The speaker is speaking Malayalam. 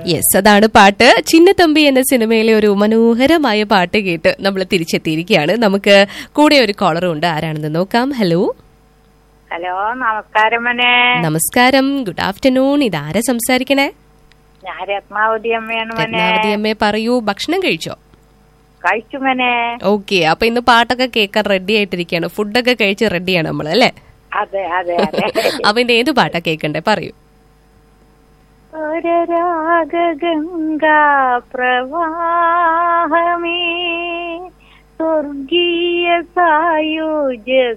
യെസ് അതാണ് പാട്ട് ചിന്നത്തമ്പി എന്ന സിനിമയിലെ ഒരു മനോഹരമായ പാട്ട് കേട്ട് നമ്മൾ തിരിച്ചെത്തിയിരിക്കുകയാണ് നമുക്ക് കൂടെ ഒരു കോളറും ഉണ്ട് ആരാണെന്ന് നോക്കാം ഹലോ ഹലോ നമസ്കാരം മനെ നമസ്കാരം ഗുഡ് ആഫ്റ്റർനൂൺ ഇതാരാ സംസാരിക്കണേ ഞാൻ രത്നാവതി അമ്മയാണ് മനെ രത്നാവതി അമ്മേ പറയൂ ഭക്ഷണം കഴിച്ചോ കഴിച്ചു മനെ ഓക്കെ അപ്പൊ ഇന്ന് പാട്ടൊക്കെ കേൾക്കാൻ റെഡി ആയിട്ടിരിക്കുകയാണ് ഫുഡൊക്കെ കഴിച്ച് റെഡിയാണ് നമ്മൾ അല്ലേ അതെ അതെ അതെ അപ്പൊ ഇന്ന് ഏത് പാട്ടാ കേൾക്കണ്ടേ പറയൂ ഒരു രാഗഗംഗാ പ്രവാഹമേ സ്വർഗീയ സായുജ